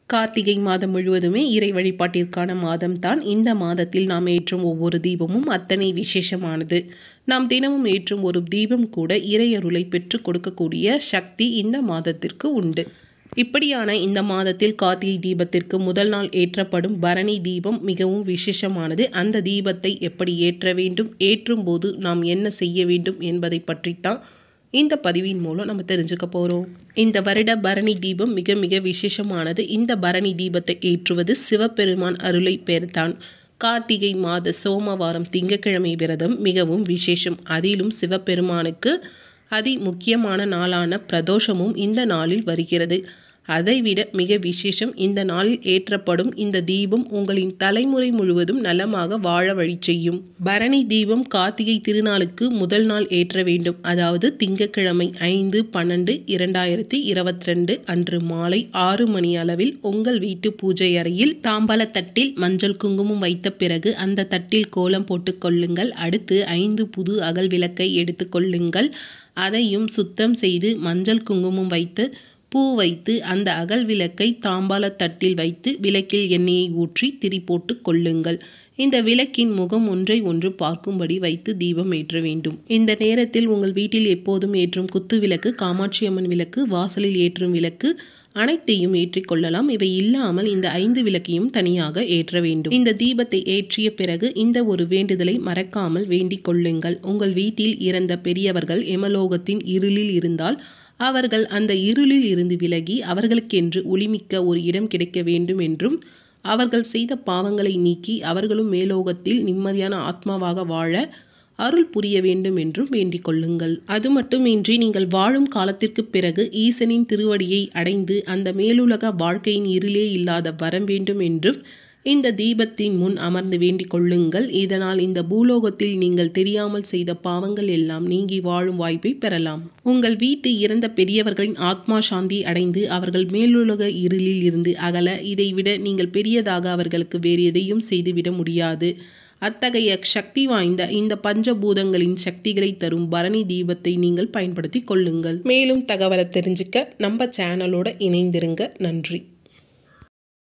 கார்த்திகை மாதம் முழுவதுமே இறை வழிபாட்டிற்கான மாதம்தான் இந்த மாதத்தில் நாம் ஏற்றும் ஒவ்வொரு தீபமும் அத்தனை விசேஷமானது நாம் தினமும் ஏற்றும் ஒரு தீபம் கூட இறையருளை பெற்றுக் கொடுக்கக்கூடிய சக்தி இந்த மாதத்திற்கு உண்டு இப்படியான இந்த மாதத்தில் கார்த்திகை தீபத்திற்கு முதல் நாள் ஏற்றப்படும் பரணி தீபம் மிகவும் விசேஷமானது அந்த தீபத்தை எப்படி ஏற்ற வேண்டும் ஏற்றும் போது நாம் என்ன செய்ய வேண்டும் என்பதை பற்றித்தான் இந்த பதிவின் மூலம் நம்ம தெரிஞ்சுக்க போகிறோம் இந்த வருட பரணி தீபம் மிக மிக விசேஷமானது இந்த பரணி தீபத்தை ஏற்றுவது சிவபெருமான் அருளை பெறுத்தான் கார்த்திகை மாத சோமவாரம் திங்கட்கிழமை விரதம் மிகவும் விசேஷம் அதிலும் சிவபெருமானுக்கு அதி முக்கியமான நாளான பிரதோஷமும் இந்த நாளில் வருகிறது அதைவிட மிக விசேஷம் இந்த நாளில் ஏற்றப்படும் இந்த தீபம் உங்களின் தலைமுறை முழுவதும் நலமாக வாழ வழி செய்யும் பரணி தீபம் கார்த்திகை திருநாளுக்கு முதல் நாள் ஏற்ற வேண்டும் அதாவது திங்கட்கிழமை ஐந்து பன்னெண்டு இரண்டாயிரத்தி இருபத்தி ரெண்டு அன்று மாலை ஆறு மணி அளவில் உங்கள் வீட்டு பூஜை அறையில் தாம்பால தட்டில் மஞ்சள் குங்குமம் வைத்த பிறகு அந்த தட்டில் கோலம் போட்டுக் கொள்ளுங்கள் அடுத்து ஐந்து புது அகல் விளக்கை எடுத்துக்கொள்ளுங்கள் அதையும் சுத்தம் செய்து மஞ்சள் குங்குமம் வைத்து பூ வைத்து அந்த அகல் விளக்கை தாம்பால தட்டில் வைத்து விளக்கில் எண்ணெயை ஊற்றி திரி போட்டு கொள்ளுங்கள் இந்த விளக்கின் முகம் ஒன்றை ஒன்று பார்க்கும்படி வைத்து தீபம் ஏற்ற வேண்டும் இந்த நேரத்தில் உங்கள் வீட்டில் எப்போதும் ஏற்றும் குத்து விளக்கு காமாட்சி அம்மன் விளக்கு வாசலில் ஏற்றும் விளக்கு அனைத்தையும் ஏற்றிக்கொள்ளலாம் இவை இல்லாமல் இந்த ஐந்து விளக்கையும் தனியாக ஏற்ற வேண்டும் இந்த தீபத்தை ஏற்றிய பிறகு இந்த ஒரு வேண்டுதலை மறக்காமல் வேண்டிக் கொள்ளுங்கள் உங்கள் வீட்டில் இறந்த பெரியவர்கள் எமலோகத்தின் இருளில் இருந்தால் அவர்கள் அந்த இருளில் இருந்து விலகி அவர்களுக்கென்று ஒளிமிக்க ஒரு இடம் கிடைக்க வேண்டும் என்றும் அவர்கள் செய்த பாவங்களை நீக்கி அவர்களும் மேலோகத்தில் நிம்மதியான ஆத்மாவாக வாழ அருள் புரிய வேண்டும் என்றும் வேண்டிக் கொள்ளுங்கள் அது மட்டுமின்றி நீங்கள் வாழும் காலத்திற்கு பிறகு ஈசனின் திருவடியை அடைந்து அந்த மேலுலக வாழ்க்கையின் இருளே இல்லாத வரம் வேண்டும் என்றும் இந்த தீபத்தின் முன் அமர்ந்து வேண்டிக் கொள்ளுங்கள் இதனால் இந்த பூலோகத்தில் நீங்கள் தெரியாமல் செய்த பாவங்கள் எல்லாம் நீங்கி வாழும் வாய்ப்பை பெறலாம் உங்கள் வீட்டு இறந்த பெரியவர்களின் ஆத்மா சாந்தி அடைந்து அவர்கள் மேலுலக இருளில் இருந்து அகல இதைவிட நீங்கள் பெரியதாக அவர்களுக்கு வேறு எதையும் செய்துவிட முடியாது அத்தகைய சக்தி வாய்ந்த இந்த பஞ்சபூதங்களின் சக்திகளை தரும் பரணி தீபத்தை நீங்கள் பயன்படுத்தி கொள்ளுங்கள் மேலும் தகவலை தெரிஞ்சுக்க நம்ம சேனலோட இணைந்திருங்க நன்றி